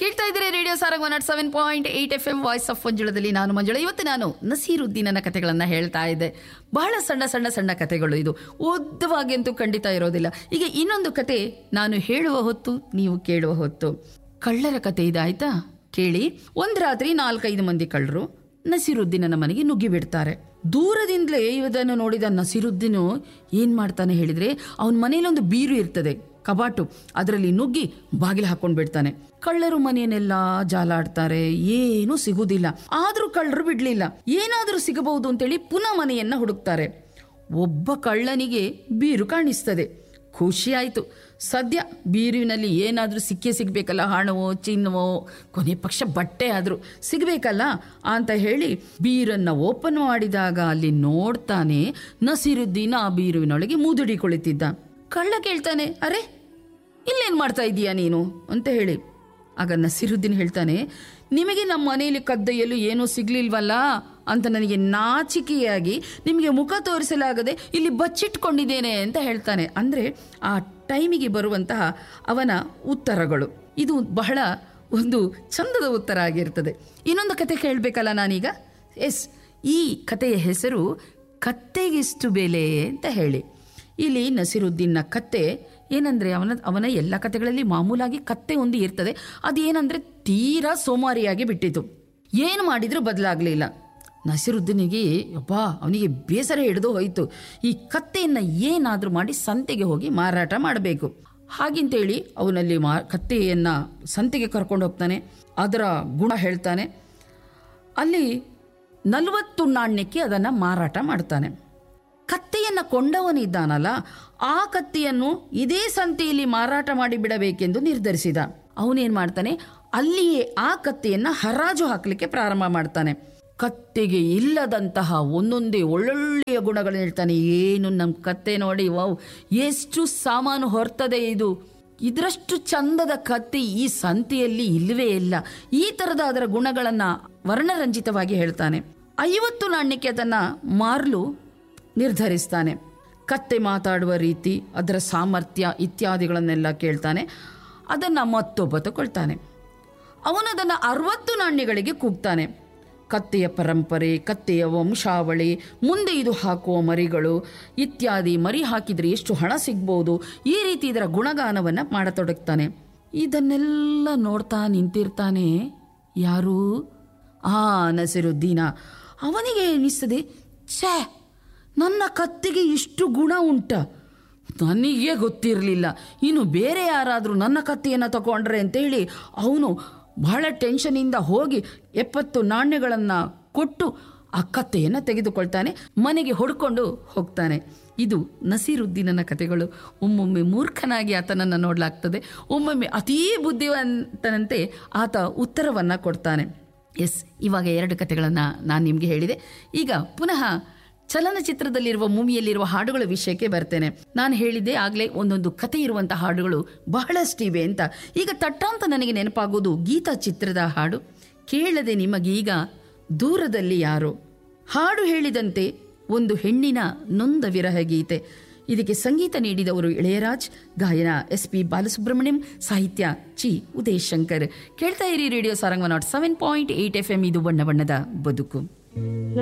ಕೇಳ್ತಾ ಇದ್ರೆ radio Sarang one nought seven point eight F M voice of ಮಂಜುಳದಲ್ಲಿ ನಾನು ಮಂಜುಳ ಇವತ್ತು ನಾನು ನಸೀರುದ್ದೀನನ ಕಥೆಗಳನ್ನು ಹೇಳ್ತಾ ಇದ್ದೆ ಬಹಳ ಸಣ್ಣ ಸಣ್ಣ ಸಣ್ಣ ಕಥೆಗಳು ಇದು ಉದ್ದವಾಗಿ ಅಂತೂ ಖಂಡಿತ ಇರೋದಿಲ್ಲ ಈಗ ಇನ್ನೊಂದು ಕತೆ ನಾನು ಹೇಳುವ ಹೊತ್ತು ನೀವು ಕೇಳುವ ಹೊತ್ತು ಕಳ್ಳರ ಕತೆ ಇದಾಯ್ತಾ ಕೇಳಿ ಒಂದ್ ರಾತ್ರಿ ನಾಲ್ಕೈದು ಮಂದಿ ಕಳ್ಳರು ನಸೀರುದ್ದೀನನ ಮನೆಗೆ ನುಗ್ಗಿ ಬಿಡ್ತಾರೆ ದೂರದಿಂದಲೇ ಇವದನ್ನು ನೋಡಿದ ನಸೀರುದ್ದೀನು ಏನ್ ಮಾಡ್ತಾನೆ ಹೇಳಿದ್ರೆ ಅವನ ಮನೇಲಿ ಒಂದು ಬೀರು ಇರ್ತದೆ ಕಬಾಟು ಅದರಲ್ಲಿ ನುಗ್ಗಿ ಬಾಗಿಲು ಹಾಕೊಂಡು ಬಿಡ್ತಾನೆ ಕಳ್ಳರು ಮನೆಯನ್ನೆಲ್ಲ ಜಾಲಾಡ್ತಾರೆ ಏನೂ ಸಿಗುವುದಿಲ್ಲ ಆದ್ರೂ ಕಳ್ಳರು ಬಿಡ್ಲಿಲ್ಲ ಏನಾದ್ರೂ ಸಿಗಬಹುದು ಅಂತೇಳಿ ಪುನಃ ಮನೆಯನ್ನ ಹುಡುಕ್ತಾರೆ ಒಬ್ಬ ಕಳ್ಳನಿಗೆ ಬೀರು ಕಾಣಿಸ್ತದೆ ಖುಷಿ ಆಯಿತು ಸದ್ಯ ಬೀರುವಿನಲ್ಲಿ ಏನಾದರೂ ಸಿಕ್ಕೇ ಸಿಗಬೇಕಲ್ಲ ಹಣವೋ ಚಿನ್ನವೋ ಕೊನೆ ಪಕ್ಷ ಬಟ್ಟೆ ಆದರೂ ಸಿಗಬೇಕಲ್ಲ ಅಂತ ಹೇಳಿ ಬೀರನ್ನು ಓಪನ್ ಮಾಡಿದಾಗ ಅಲ್ಲಿ ನೋಡ್ತಾನೆ ನಸೀರುದ್ದೀನ್ ಆ ಬೀರುವಿನೊಳಗೆ ಮುದುಡಿ ಕುಳಿತಿದ್ದ ಕಳ್ಳ ಕೇಳ್ತಾನೆ ಅರೆ ಇಲ್ಲೇನು ಮಾಡ್ತಾ ಇದೀಯಾ ನೀನು ಅಂತ ಹೇಳಿ ಆಗ ನಸೀರುದ್ದೀನ್ ಹೇಳ್ತಾನೆ ನಿಮಗೆ ನಮ್ಮ ಮನೆಯಲ್ಲಿ ಕದ್ದೊಯ್ಯಲು ಏನೂ ಸಿಗ್ಲಿಲ್ವಲ್ಲ ಅಂತ ನನಗೆ ನಾಚಿಕೆಯಾಗಿ ನಿಮಗೆ ಮುಖ ತೋರಿಸಲಾಗದೆ ಇಲ್ಲಿ ಬಚ್ಚಿಟ್ಕೊಂಡಿದ್ದೇನೆ ಅಂತ ಹೇಳ್ತಾನೆ ಅಂದರೆ ಆ ಟೈಮಿಗೆ ಬರುವಂತಹ ಅವನ ಉತ್ತರಗಳು ಇದು ಬಹಳ ಒಂದು ಚಂದದ ಉತ್ತರ ಆಗಿರ್ತದೆ ಇನ್ನೊಂದು ಕತೆ ಕೇಳಬೇಕಲ್ಲ ನಾನೀಗ ಎಸ್ ಈ ಕಥೆಯ ಹೆಸರು ಕತ್ತೆಗಿಷ್ಟು ಬೆಲೆ ಅಂತ ಹೇಳಿ ಇಲ್ಲಿ ನಸೀರುದ್ದೀನ್ನ ಕತ್ತೆ ಏನಂದರೆ ಅವನ ಅವನ ಎಲ್ಲ ಕತೆಗಳಲ್ಲಿ ಮಾಮೂಲಾಗಿ ಕತ್ತೆ ಒಂದು ಇರ್ತದೆ ಅದೇನಂದರೆ ತೀರಾ ಸೋಮಾರಿಯಾಗಿ ಬಿಟ್ಟಿತು ಏನು ಮಾಡಿದರೂ ಬದಲಾಗಲಿಲ್ಲ ನಸೀರುದ್ದೀನಿಗೆ ಅಪ್ಪ ಅವನಿಗೆ ಬೇಸರ ಹಿಡಿದು ಹೋಯಿತು ಈ ಕತ್ತೆಯನ್ನು ಏನಾದರೂ ಮಾಡಿ ಸಂತೆಗೆ ಹೋಗಿ ಮಾರಾಟ ಮಾಡಬೇಕು ಹಾಗಿಂತೇಳಿ ಅವನಲ್ಲಿ ಮಾ ಕತ್ತೆಯನ್ನು ಸಂತೆಗೆ ಕರ್ಕೊಂಡು ಹೋಗ್ತಾನೆ ಅದರ ಗುಣ ಹೇಳ್ತಾನೆ ಅಲ್ಲಿ ನಲವತ್ತು ನಾಣ್ಯಕ್ಕೆ ಅದನ್ನು ಮಾರಾಟ ಮಾಡ್ತಾನೆ ಕತ್ತೆಯನ್ನು ಕೊಂಡವನಿದ್ದಾನಲ್ಲ ಆ ಕತ್ತೆಯನ್ನು ಇದೇ ಸಂತೆಯಲ್ಲಿ ಮಾರಾಟ ಮಾಡಿ ಬಿಡಬೇಕೆಂದು ನಿರ್ಧರಿಸಿದ ಅವನೇನ್ ಮಾಡ್ತಾನೆ ಅಲ್ಲಿಯೇ ಆ ಕತ್ತೆಯನ್ನು ಹರಾಜು ಹಾಕಲಿಕ್ಕೆ ಪ್ರಾರಂಭ ಮಾಡ್ತಾನೆ ಕತ್ತೆಗೆ ಇಲ್ಲದಂತಹ ಒಂದೊಂದೇ ಒಳ್ಳೊಳ್ಳೆಯ ಗುಣಗಳನ್ನ ಹೇಳ್ತಾನೆ ಏನು ನಮ್ಮ ಕತ್ತೆ ನೋಡಿ ವಾವ್ ಎಷ್ಟು ಸಾಮಾನು ಹೊರ್ತದೆ ಇದು ಇದರಷ್ಟು ಚಂದದ ಕತ್ತೆ ಈ ಸಂತೆಯಲ್ಲಿ ಇಲ್ಲವೇ ಇಲ್ಲ ಈ ತರದ ಅದರ ಗುಣಗಳನ್ನು ವರ್ಣರಂಜಿತವಾಗಿ ಹೇಳ್ತಾನೆ ಐವತ್ತು ನಾಣ್ಯಕ್ಕೆ ಅದನ್ನು ಮಾರಲು ನಿರ್ಧರಿಸ್ತಾನೆ ಕತ್ತೆ ಮಾತಾಡುವ ರೀತಿ ಅದರ ಸಾಮರ್ಥ್ಯ ಇತ್ಯಾದಿಗಳನ್ನೆಲ್ಲ ಕೇಳ್ತಾನೆ ಅದನ್ನು ಮತ್ತೊಬ್ಬ ತಗೊಳ್ತಾನೆ ಅವನದನ್ನು ಅರವತ್ತು ನಾಣ್ಯಗಳಿಗೆ ಕೂಗ್ತಾನೆ ಕತ್ತೆಯ ಪರಂಪರೆ ಕತ್ತೆಯ ವಂಶಾವಳಿ ಮುಂದೆ ಇದು ಹಾಕುವ ಮರಿಗಳು ಇತ್ಯಾದಿ ಮರಿ ಹಾಕಿದರೆ ಎಷ್ಟು ಹಣ ಸಿಗ್ಬೋದು ಈ ರೀತಿ ಇದರ ಗುಣಗಾನವನ್ನು ಮಾಡತೊಡಗ್ತಾನೆ ಇದನ್ನೆಲ್ಲ ನೋಡ್ತಾ ನಿಂತಿರ್ತಾನೆ ಯಾರು ಆ ನಸಿರುದ್ದೀನ ಅವನಿಗೆ ಎನಿಸ್ತದೆ ಛೇ ನನ್ನ ಕತ್ತಿಗೆ ಇಷ್ಟು ಗುಣ ಉಂಟ ನನಗೆ ಗೊತ್ತಿರಲಿಲ್ಲ ಇನ್ನು ಬೇರೆ ಯಾರಾದರೂ ನನ್ನ ಕತ್ತಿಯನ್ನು ತಗೊಂಡ್ರೆ ಅಂತೇಳಿ ಅವನು ಬಹಳ ಟೆನ್ಷನಿಂದ ಹೋಗಿ ಎಪ್ಪತ್ತು ನಾಣ್ಯಗಳನ್ನು ಕೊಟ್ಟು ಆ ಕತ್ತೆಯನ್ನು ತೆಗೆದುಕೊಳ್ತಾನೆ ಮನೆಗೆ ಹೊಡ್ಕೊಂಡು ಹೋಗ್ತಾನೆ ಇದು ನಸೀರುದ್ದೀನನ ಕಥೆಗಳು ಒಮ್ಮೊಮ್ಮೆ ಮೂರ್ಖನಾಗಿ ಆತನನ್ನು ನೋಡಲಾಗ್ತದೆ ಒಮ್ಮೊಮ್ಮೆ ಅತೀ ಬುದ್ಧಿವಂತನಂತೆ ಆತ ಉತ್ತರವನ್ನು ಕೊಡ್ತಾನೆ ಎಸ್ ಇವಾಗ ಎರಡು ಕಥೆಗಳನ್ನು ನಾನು ನಿಮಗೆ ಹೇಳಿದೆ ಈಗ ಪುನಃ ಚಲನಚಿತ್ರದಲ್ಲಿರುವ ಮೂವಿಯಲ್ಲಿರುವ ಹಾಡುಗಳ ವಿಷಯಕ್ಕೆ ಬರ್ತೇನೆ ನಾನು ಹೇಳಿದ್ದೆ ಆಗಲೇ ಒಂದೊಂದು ಕತೆ ಇರುವಂಥ ಹಾಡುಗಳು ಬಹಳಷ್ಟಿವೆ ಅಂತ ಈಗ ತಟ್ಟಾಂತ ನನಗೆ ನೆನಪಾಗೋದು ಗೀತಾ ಚಿತ್ರದ ಹಾಡು ಕೇಳದೆ ನಿಮಗೀಗ ದೂರದಲ್ಲಿ ಯಾರೋ ಹಾಡು ಹೇಳಿದಂತೆ ಒಂದು ಹೆಣ್ಣಿನ ನೊಂದ ವಿರಹ ಗೀತೆ ಇದಕ್ಕೆ ಸಂಗೀತ ನೀಡಿದವರು ಇಳೆಯರಾಜ್ ಗಾಯನ ಎಸ್ ಪಿ ಬಾಲಸುಬ್ರಹ್ಮಣ್ಯಂ ಸಾಹಿತ್ಯ ಚಿ ಉದಯ್ ಶಂಕರ್ ಕೇಳ್ತಾ ಇರಿ radio Sarang nought seven point eight F M ಇದು ಬಣ್ಣ ಬಣ್ಣದ ಬದುಕು